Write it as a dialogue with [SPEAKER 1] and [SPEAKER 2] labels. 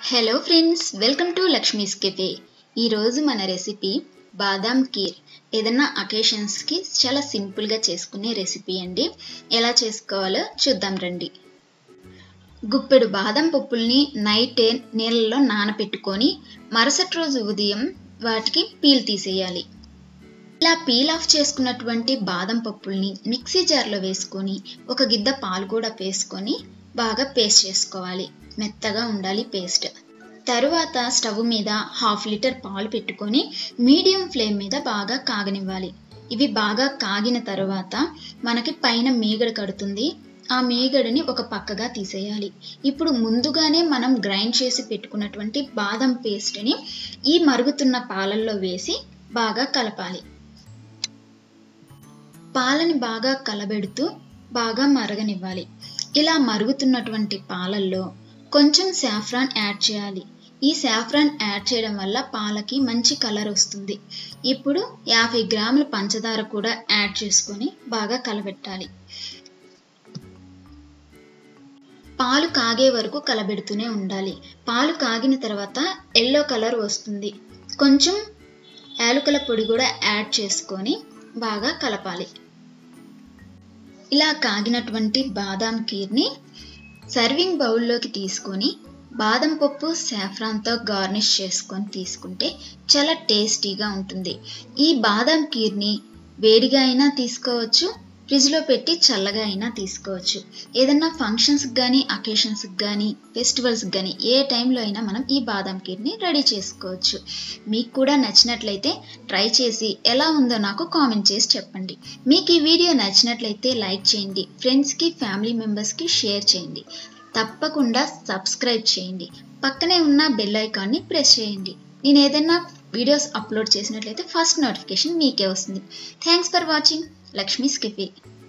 [SPEAKER 1] hello friends welcome to Lakshmi's cafe ఈరోజు మన recipe బాదాం కీర్ ఏదన్నా అకేషన్స్కి చాలా సింపుల్గా చేసుకునే రెసిపీ అండి ఎలా చేసుకోవాలో చూద్దాం రండి గుప్పెడు బాదం పప్పుల్ని నైటే నీళ్ళలో నానబెట్టుకొని మరుసటి రోజు ఉదయం వాటికి పీల్ తీసేయాలి ఇలా పీల్ ఆఫ్ చేసుకున్నటువంటి బాదం పప్పుల్ని మిక్సీ జార్లో వేసుకొని ఒక గిద్ద పాలు కూడా వేసుకొని బాగా పేస్ట్ చేసుకోవాలి మెత్తగా ఉండాలి పేస్ట్ తరువాత స్టవ్ మీద హాఫ్ లీటర్ పాలు పెట్టుకొని మీడియం ఫ్లేమ్ మీద బాగా కాగనివ్వాలి ఇవి బాగా కాగిన తర్వాత మనకి పైన మీగడ కడుతుంది ఆ మీగడని ఒక పక్కగా తీసేయాలి ఇప్పుడు ముందుగానే మనం గ్రైండ్ చేసి పెట్టుకున్నటువంటి బాదం పేస్ట్ని ఈ మరుగుతున్న పాలల్లో వేసి బాగా కలపాలి పాలని బాగా కలబెడుతూ బాగా మరగనివ్వాలి ఇలా మరుగుతున్నటువంటి పాలల్లో కొంచెం సాఫ్రాన్ యాడ్ చేయాలి ఈ సాఫ్రాన్ యాడ్ చేయడం వల్ల పాలకి మంచి కలర్ వస్తుంది ఇప్పుడు యాభై గ్రాముల పంచదార కూడా యాడ్ చేసుకొని బాగా కలబెట్టాలి పాలు కాగే వరకు కలబెడుతూనే ఉండాలి పాలు కాగిన తర్వాత ఎల్లో కలర్ వస్తుంది కొంచెం యాలకుల పొడి కూడా యాడ్ చేసుకొని బాగా కలపాలి ఇలా కాగినటువంటి బాదాం కీర్ని సర్వింగ్ బౌల్లోకి తీసుకొని బాదం పప్పు సాఫ్రాన్తో గార్నిష్ చేసుకొని తీసుకుంటే చాలా టేస్టీగా ఉంటుంది ఈ బాదం కీర్ని వేడిగా అయినా తీసుకోవచ్చు ఫ్రిడ్జ్లో పెట్టి చల్లగా అయినా తీసుకోవచ్చు ఏదన్నా ఫంక్షన్స్కి కానీ అకేషన్స్కి కానీ ఫెస్టివల్స్కి కానీ ఏ టైంలో అయినా మనం ఈ బాదం కీర్ని రెడీ చేసుకోవచ్చు మీకు కూడా నచ్చినట్లయితే ట్రై చేసి ఎలా ఉందో నాకు కామెంట్ చేసి చెప్పండి మీకు ఈ వీడియో నచ్చినట్లయితే లైక్ చేయండి ఫ్రెండ్స్కి ఫ్యామిలీ మెంబర్స్కి షేర్ చేయండి తప్పకుండా సబ్స్క్రైబ్ చేయండి పక్కనే ఉన్న బెల్ ఐకాన్ని ప్రెస్ చేయండి నేను ఏదైనా వీడియోస్ అప్లోడ్ చేసినట్లయితే ఫస్ట్ నోటిఫికేషన్ మీకే వస్తుంది thanks for watching Lakshmi's cafe